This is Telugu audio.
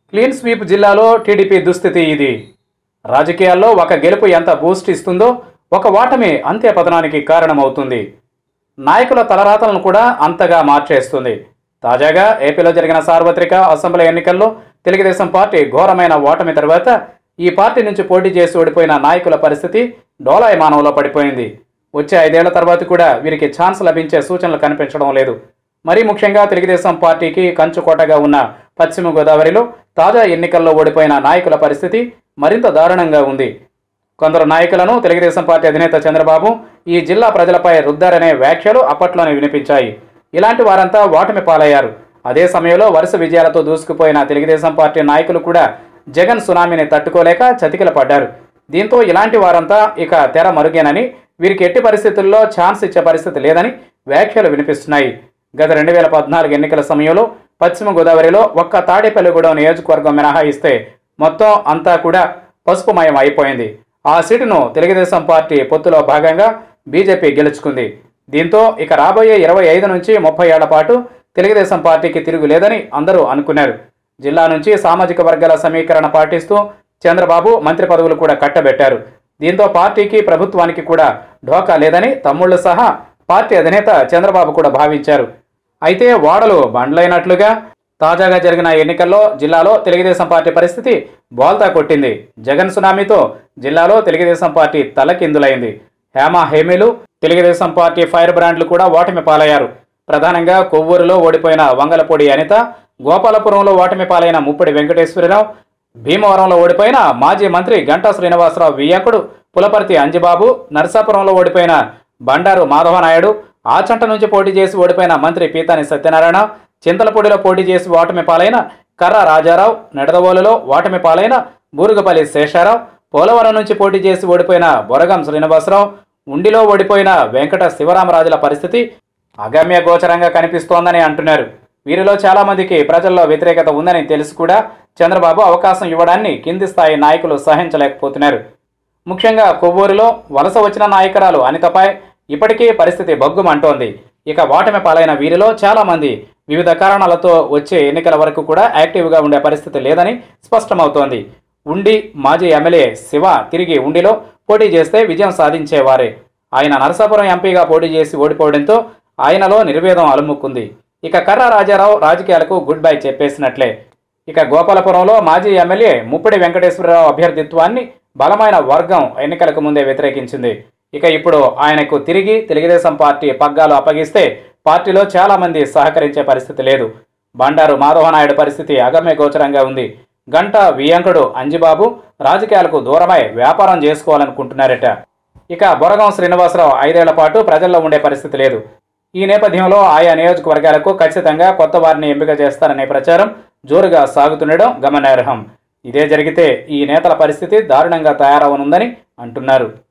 క్లీన్ స్వీప్ జిల్లాలో టీడీపీ దుస్థితి ఇది రాజకీయాల్లో ఒక గెలుపు ఎంత బూస్ట్ ఇస్తుందో ఒక ఓటమి అంత్య పతనానికి కారణమవుతుంది నాయకుల తలరాతలను కూడా అంతగా మార్చేస్తుంది తాజాగా ఏపీలో జరిగిన సార్వత్రిక అసెంబ్లీ ఎన్నికల్లో తెలుగుదేశం పార్టీ ఘోరమైన ఓటమి తర్వాత ఈ పార్టీ నుంచి పోటీ చేసి ఓడిపోయిన నాయకుల పరిస్థితి డోలాయమానంలో పడిపోయింది వచ్చే ఐదేళ్ల తర్వాత కూడా వీరికి ఛాన్స్ లభించే సూచనలు కనిపించడం లేదు మరీ ముఖ్యంగా తెలుగుదేశం పార్టీకి కంచుకోటగా ఉన్న పశ్చిమ గోదావరిలో తాజా ఎన్నికల్లో ఓడిపోయిన నాయకుల పరిస్థితి మరింత దారుణంగా ఉంది కొందరు నాయకులను తెలుగుదేశం పార్టీ అధినేత చంద్రబాబు ఈ జిల్లా ప్రజలపై రుద్దారనే వ్యాఖ్యలు అప్పట్లోనే వినిపించాయి ఇలాంటి వారంతా ఓటమి పాలయ్యారు అదే సమయంలో వరుస విజయాలతో దూసుకుపోయిన తెలుగుదేశం పార్టీ నాయకులు కూడా జగన్ సునామీని తట్టుకోలేక చతికిల పడ్డారు దీంతో ఇలాంటి వారంతా ఇక తెర మరుగేనని వీరికి ఎట్టి పరిస్థితుల్లో ఛాన్స్ ఇచ్చే పరిస్థితి లేదని వ్యాఖ్యలు వినిపిస్తున్నాయి గత రెండు వేల పద్నాలుగు ఎన్నికల సమయంలో పశ్చిమ గోదావరిలో ఒక్క తాడేపల్లిగూడెం నియోజకవర్గం మినహాయిస్తే మొత్తం అంతా కూడా పసుపుమయం అయిపోయింది ఆ సీటును తెలుగుదేశం పార్టీ పొత్తులో భాగంగా బీజేపీ గెలుచుకుంది దీంతో ఇక రాబోయే ఇరవై ఐదు నుంచి ముప్పై ఏళ్ల పాటు తెలుగుదేశం పార్టీకి తిరుగులేదని అందరూ అనుకున్నారు జిల్లా నుంచి సామాజిక వర్గాల సమీకరణ పాటిస్తూ చంద్రబాబు మంత్రి పదవులు కూడా కట్టబెట్టారు దీంతో పార్టీకి ప్రభుత్వానికి కూడా ఢోకా లేదని తమ్ముళ్ళు సహా పార్టీ అధినేత చంద్రబాబు కూడా భావించారు అయితే వాడలు బండ్లైనట్లుగా తాజాగా జరిగిన ఎన్నికల్లో జిల్లాలో తెలుగుదేశం పార్టీ పరిస్థితి బోల్తా కొట్టింది జగన్ సునామీతో జిల్లాలో తెలుగుదేశం పార్టీ తలకిందులైంది హేమ హేమీలు తెలుగుదేశం పార్టీ ఫైర్ బ్రాండ్లు కూడా ఓటమి పాలయ్యారు ప్రధానంగా కొవ్వూరులో ఓడిపోయిన వంగలపూడి అనిత గోపాలపురంలో ఓటమి పాలైన ముప్పిడి వెంకటేశ్వరరావు భీమవరంలో ఓడిపోయిన మాజీ మంత్రి గంటా శ్రీనివాసరావు వియ్యంకుడు పులపర్తి అంజిబాబు నరసాపురంలో ఓడిపోయిన బండారు మాధవనాయుడు ఆచంట నుంచి పోటీ చేసి ఓడిపోయిన మంత్రి పీతాని సత్యనారాయణ చింతలపూడిలో పోటీ చేసి ఓటమి పాలైన కర్ర రాజారావు నెడదవోలులో ఓటమి పాలైన బూరుగుపల్లి శేషారావు పోలవరం నుంచి పోటీ చేసి ఓడిపోయిన బొరగం శ్రీనివాసరావు ఉండిలో ఓడిపోయిన వెంకట శివరామరాజుల పరిస్థితి అగమ్య గోచరంగా కనిపిస్తోందని అంటున్నారు వీరిలో చాలా మందికి ప్రజల్లో వ్యతిరేకత ఉందని తెలిసి కూడా చంద్రబాబు అవకాశం ఇవ్వడాన్ని కింది స్థాయి నాయకులు సహించలేకపోతున్నారు ముఖ్యంగా కొవ్వూరులో వలస వచ్చిన నాయకురాలు అనితపై ఇప్పటికీ పరిస్థితి బగ్గుమంటోంది ఇక ఓటమి పాలైన వీరిలో చాలా మంది వివిధ కారణాలతో వచ్చే ఎన్నికల వరకు కూడా యాక్టివ్గా ఉండే పరిస్థితి లేదని స్పష్టమవుతోంది ఉండి మాజీ ఎమ్మెల్యే శివ తిరిగి ఉండిలో పోటీ చేస్తే విజయం సాధించేవారే ఆయన నరసాపురం ఎంపీగా పోటీ చేసి ఓడిపోవడంతో ఆయనలో నిర్వేదం అలుముకుంది ఇక కర్ర రాజారావు రాజకీయాలకు గుడ్ బై చెప్పేసినట్లే ఇక గోపాలపురంలో మాజీ ఎమ్మెల్యే ముప్పిడి వెంకటేశ్వరరావు అభ్యర్థిత్వాన్ని బలమైన వర్గం ఎన్నికలకు ముందే వ్యతిరేకించింది ఇక ఇప్పుడు ఆయనకు తిరిగి తెలుగుదేశం పార్టీ పగ్గాలు అప్పగిస్తే పార్టీలో చాలా మంది సహకరించే పరిస్థితి లేదు బండారు మాధవనాయుడు పరిస్థితి అగమ్య గోచరంగా ఉంది గంట వియంకుడు అంజిబాబు రాజకీయాలకు దూరమై వ్యాపారం చేసుకోవాలనుకుంటున్నారట ఇక బొరగం శ్రీనివాసరావు ఐదేళ్ల పాటు ప్రజల్లో ఉండే పరిస్థితి లేదు ఈ నేపథ్యంలో ఆయా నియోజకవర్గాలకు ఖచ్చితంగా కొత్త వారిని ఎంపిక చేస్తారనే ప్రచారం జోరుగా సాగుతుండడం గమనార్హం ఇదే జరిగితే ఈ నేతల పరిస్థితి దారుణంగా తయారవనుందని అంటున్నారు